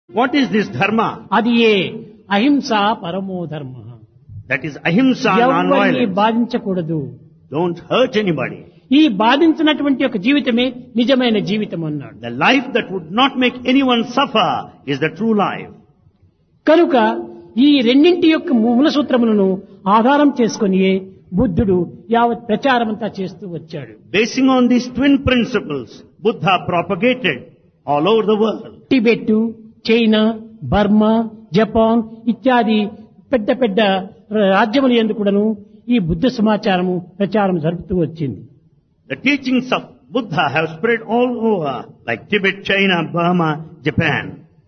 What is this dharma? అది ఏ అహింస పరమో ధర్మ That is ahimsa, ఎవరిని non-violence. బాధించకూడదు Don't hurt anybody. ఈ బాధించినటువంటి ఒక జీవితమే నిజమైన జీవితం అన్నాడు The life that would not make anyone suffer is the true life. కనుక ఈ రెండింటి యొక్క మూల సూత్రములను ఆధారం చేసుకుని బుద్ధుడు యావత్ ప్రచారమంతా చేస్తూ వచ్చాడు Basing on these twin principles, Buddha propagated all over the world. Tibet China Burma Japan ఇత్యాది పెద్ద పెద్ద రాజ్యముల ఎందు కూడాను ఈ బుద్ధ సమాచారము ప్రచారం జరుపుతూ వచ్చింది The teachings of Buddha have spread all over, like Tibet, China, Burma, Japan.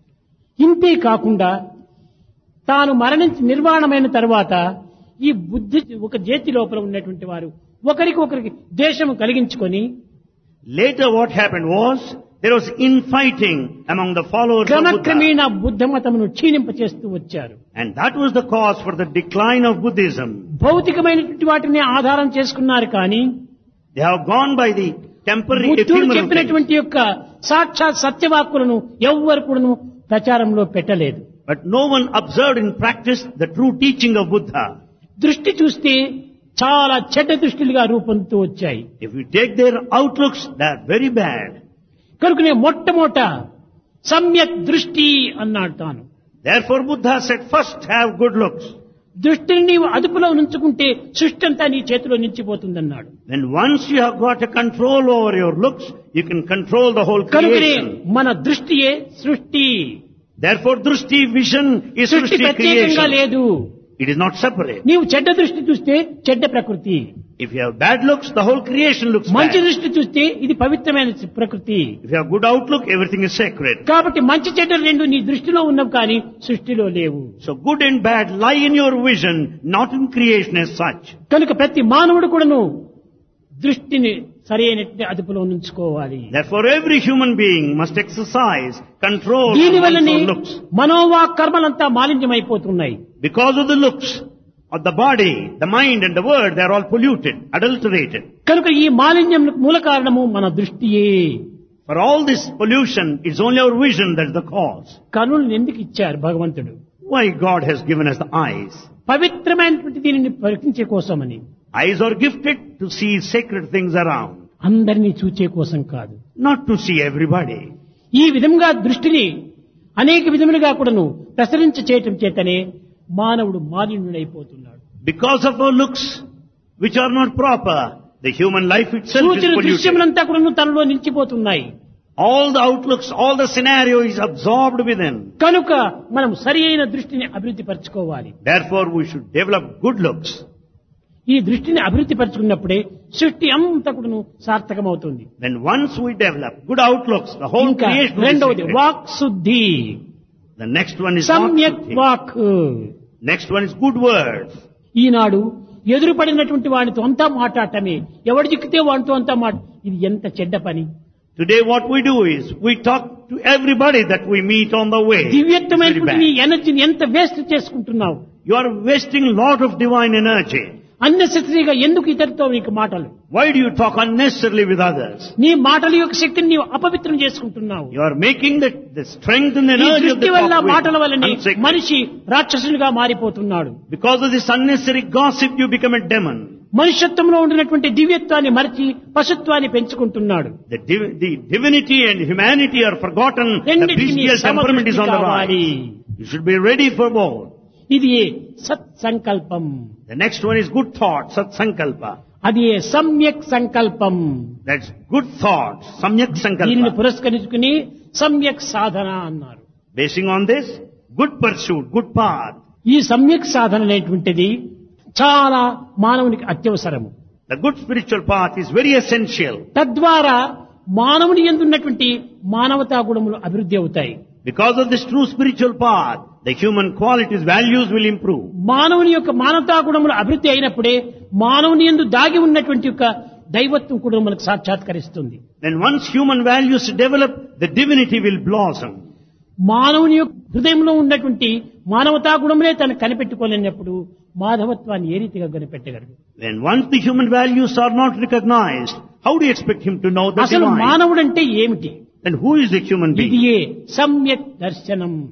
ఇంతే కాకుండా తాను మరణించి నిర్వాణమైన తర్వాత ఈ బుద్ధి ఒక చేతి లోపల ఉన్నటువంటి వారు ఒకరికి ఒకరికి దేశము కలిగించుకొని Later what happened was, there was infighting among the followers of Buddha. క్రమక్రమేణా Buddha మతమును క్షీణింప చేస్తూ వచ్చారు And that was the cause for the decline of Buddhism. భౌతికమైనటువంటి వాటిని ఆధారం చేసుకున్నారు కానీ They have gone by the temporary బుద్ధుడు ephemeral things. చెప్పినటువంటి యొక్క సాక్షాత్ సత్యవాక్కులను ఎవ్వరు కూడాను ప్రచారంలో పెట్టలేదు But no one observed in practice the true teaching of Buddha. దృష్టి చూస్తే చాలా చెడ్డ దృష్టిలుగా రూపొందుతూ వచ్చాయి If you take their outlooks, they are very bad. కనుకనే మొట్టమొదట సమ్యక్ దృష్టి అన్నాడు తాను Therefore Buddha said, first have good looks. దృష్టిని నీవు అదుపులో ఉంచుకుంటే సృష్టి అంతా నీ చేతిలో నిలిచిపోతుందన్నాడు Then once you have got a control over your looks, you can control the whole కనుకనే creation. మన దృష్టియే సృష్టి Therefore drishti vision is సృష్టి srishti ప్రత్యేకంగా creation. లేదు It is not separate. నీవు చెడ్డ దృష్టి చూస్తే చెడ్డ ప్రకృతి If you have bad looks, the whole creation looks మంచి bad. దృష్టి చూస్తే ఇది పవిత్రమైన ప్రకృతి If you have good outlook, everything is sacred. కాబట్టి మంచి చెడ్డ రెండు నీ దృష్టిలో ఉన్నవి కానీ సృష్టిలో లేవు So good and bad lie in your vision, not in creation as such. కనుక ప్రతి మానవుడు కూడాను దృష్టిని సరైన అదుపులో ఉంచుకోవాలి Therefore every human being must exercise control on దీని one's వల్లనే own looks. మనోవా కర్మలంతా మాలిన్యమైపోతున్నాయి Because of the looks of the body, the mind and the word, they are all polluted, adulterated. కనుక ఈ మాలిన్యం మూల కారణము మన దృష్టియే For all this pollution, it's only our vision that's the cause. కనులను ఎందుకు ఇచ్చారు భగవంతుడు Why God has given us the eyes. పవిత్రమైనటువంటి దీనిని పరికించే కోసమని Eyes are gifted to see sacred things around, అందరినీ చూచే కోసం కాదు not to see everybody. ఈ విధంగా దృష్టిని అనేక విధములుగా కూడాను ప్రసరించ చేయటం చేతనే మానవుడు మాలిన్యుడైపోతున్నాడు Because of our looks, which are not proper, the human life itself is సూచన polluted. దృశ్యములంతా కూడాను తనలో నిలిచిపోతున్నాయి All the outlooks, all the scenario is absorbed within. కనుక మనం సరి అయిన దృష్టిని అభివృద్ధి పరచుకోవాలి Therefore, we should develop good looks. ఈ దృష్టిని అభివృద్ధి పరచుకున్నప్పుడే సృష్టి అంతా కూడాను సార్థకమవుతుంది Then once we develop good outlooks, the whole ఇంకా creation will be రెండవది sacred. వాక్ శుద్ధి The next one is సమ్యక్ vakshuddhi. వాక్ Next one is good words. ఈనాడు ఎదురుపడినటువంటి వాడితో అంతా మాట్లాడటమే ఎవడు చిక్కితే వాడితో అంతా మాట ఇది ఎంత చెడ్డ పని Today what we do is, we talk to everybody that we meet on the way. It's very దివ్యత్వమైనటువంటి నీ bad. ఎనర్జీని ఎంత వేస్ట్ చేసుకుంటున్నావు You are wasting a lot of divine energy. అన్నెసెసరీగా ఎందుకు ఇతరుతో నీకు మాటలు Why do you talk unnecessarily with others? నీ మాటల యొక్క శక్తిని నీవు అపవిత్రం చేసుకుంటున్నావు You are making the, the strength and ఈ energy of దృష్టి the వల్ల talk మాటల with వల్లనే unsacred. మనిషి రాక్షసునిగా మారిపోతున్నాడు Because of this unnecessary gossip, you become a demon. మనుష్యత్వంలో ఉండినటువంటి దివ్యత్వాన్ని మరిచి పశుత్వాన్ని పెంచుకుంటున్నాడు The, div- the divinity and humanity are forgotten. The రెండింటినీ bestial temperament is on the కావాలి rise. You should be ready for both. ఇది సత్ సంకల్పం The next one is good thought, sat sankalpa. అది సమ్యక్ సంకల్పం That's good thought, samyak దీనిని sankalpa. పురస్కరించుకుని సమ్యక్ సాధన అన్నారు Basing on this, good pursuit, good path. ఈ సమ్యక్ సాధన అనేటువంటిది చాలా మానవునికి అత్యవసరము The good spiritual path is very essential. తద్వారా మానవుని ఎందున్నటువంటి మానవతా గుణములు అభివృద్ధి అవుతాయి Because of this true spiritual path, the human qualities, values will improve. మానవుని యొక్క మానవతా గుణములు అభివృద్ధి అయినప్పుడే మానవుని ఎందు దాగి ఉన్నటువంటి యొక్క దైవత్వం కూడా మనకు సాక్షాత్కరిస్తుంది When once human values develop, the divinity will blossom. మానవుని యొక్క హృదయంలో ఉన్నటువంటి మానవతా గుణములే తను కనిపెట్టుకోలేనప్పుడు మాధవత్వాన్ని ఏ రీతిగా కనిపెట్టగలడు When once the human values are not recognized, how do you expect him to know the అసలు divine? మానవుడంటే ఏమిటి Then who is the human ఇది being? ఏ సమ్యక్ దర్శనం